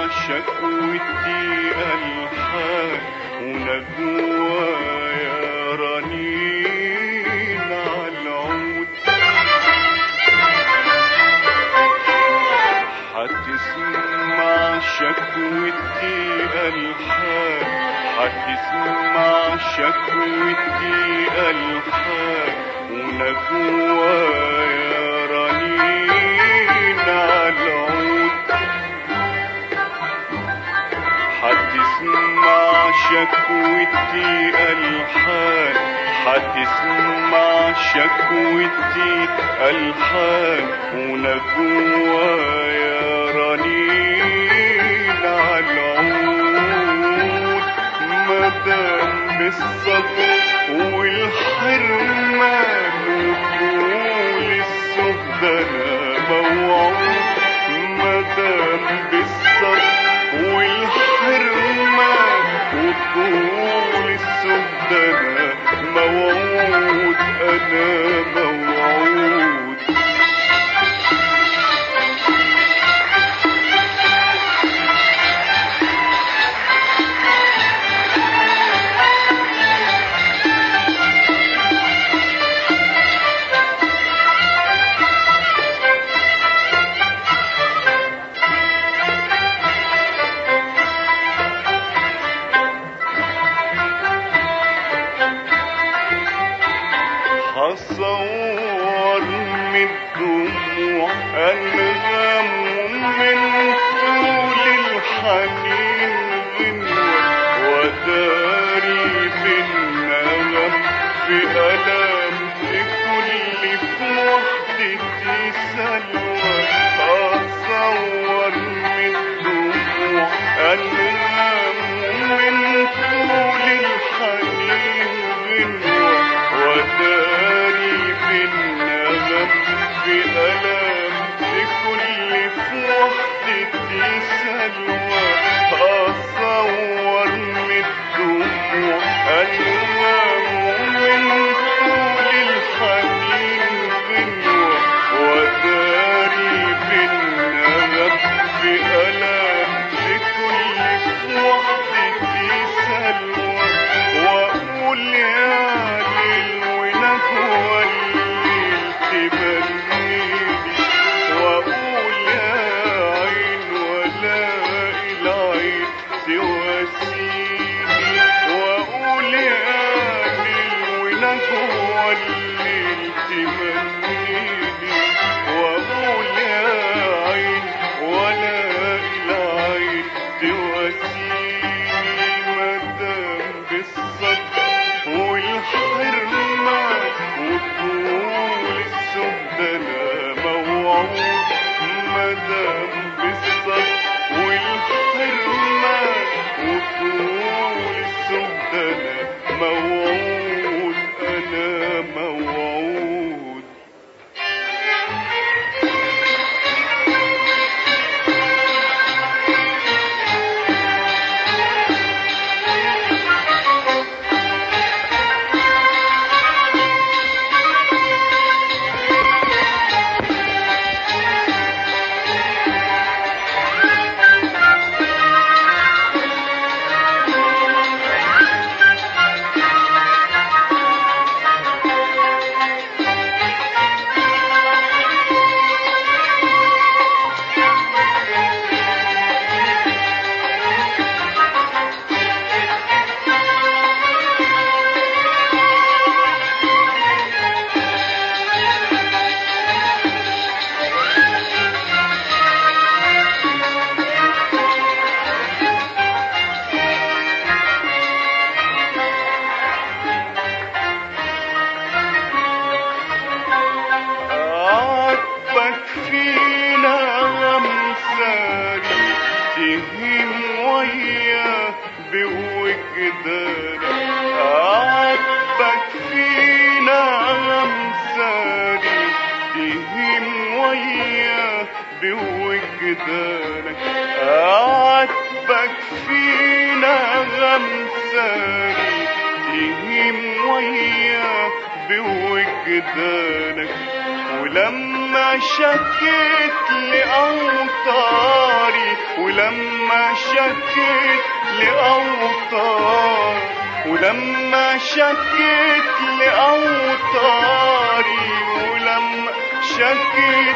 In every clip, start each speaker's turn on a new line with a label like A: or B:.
A: شكوتي ألحان ونجوايا رنين عالعود هتسمع شكوتي ألحان هتسمع شكوتي ألحان ونجوايا رنين عالعود هتسمع شكوتي ألحان هتسمع شكوتي ألحان ونجوايا رنين عالعود مدام بالصبر والحرمان وطول السهدنة موعود مدام بالصبر والحرمان وطول السهدنة موعود أنا موعود هصور من الدموع أنغام من طول الحنين غنوة وداري بالنغم في ألام لكل في وحدتي سلوى هصور من الدموع أنغام من طول الحنين غنوة وداري بالنغم في ألام لكل في وحدتي سلوى أصور من الدموع أنغام من طول الحنين غنوة وداري بالنغم في ألام لكل في وحدتي سلوى وأقول يا ليل ونهوى الليل تبنيني وأقول يا عين ولا العين تواسيني وأقول يا ليل ونهوى الليل تمنيني وأقول يا عين ولا العين تواسيني مدام بالصدق والحرمان وطول السهدنة موعود مدام بالصدق والحرمان وطول السهدنة موعود أنا موعود عاتبك فينا غمساني تهيم وياه بوجدانك عاتبك فينا غمساني تهيم وياه بوجدانك عاتبك فينا غمساني تهيم وياه بوجدانك ولما شكيت لأوطاري ولما شكيت لأوطاري ولما شكيت لأوطاري ولما شكيت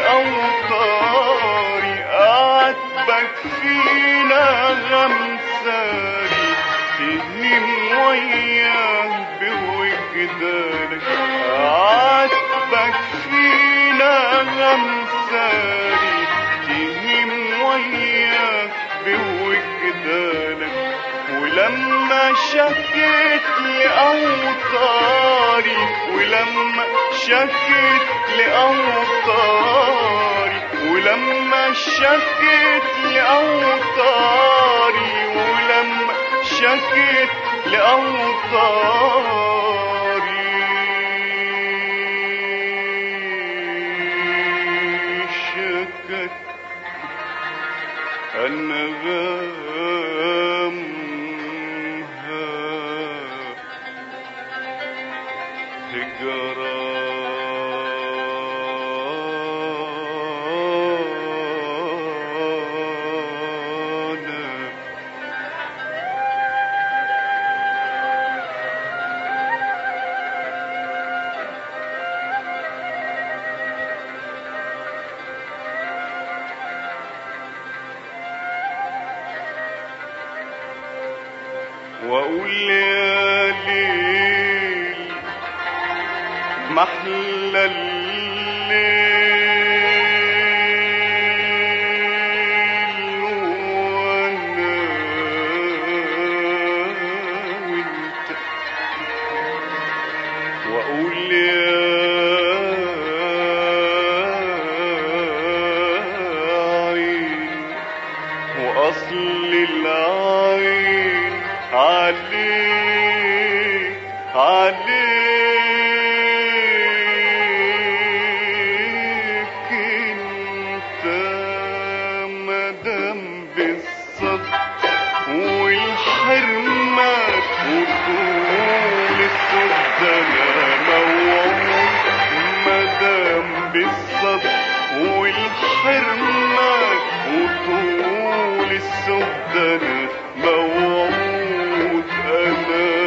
A: لأوطاري أعتبك فينا غمساري تهم وياه بوجدانك عاتبك فينا غمساري تهم وياه بوجدانك ولما شكيت لأوطاري ولما شكيت لأوطاري ولما شكيت لأوطاري ولما شكيت لأوطاري شكت أنغامها هجرانا وأقول يا ليل محلى الليل وانا وانت واقول يا عين واصل العين عليك عليك انت مدام بالصدق والحرمات وطول السدنا موعود مدام بالصدق والحرمات وطول السدنا موعود انا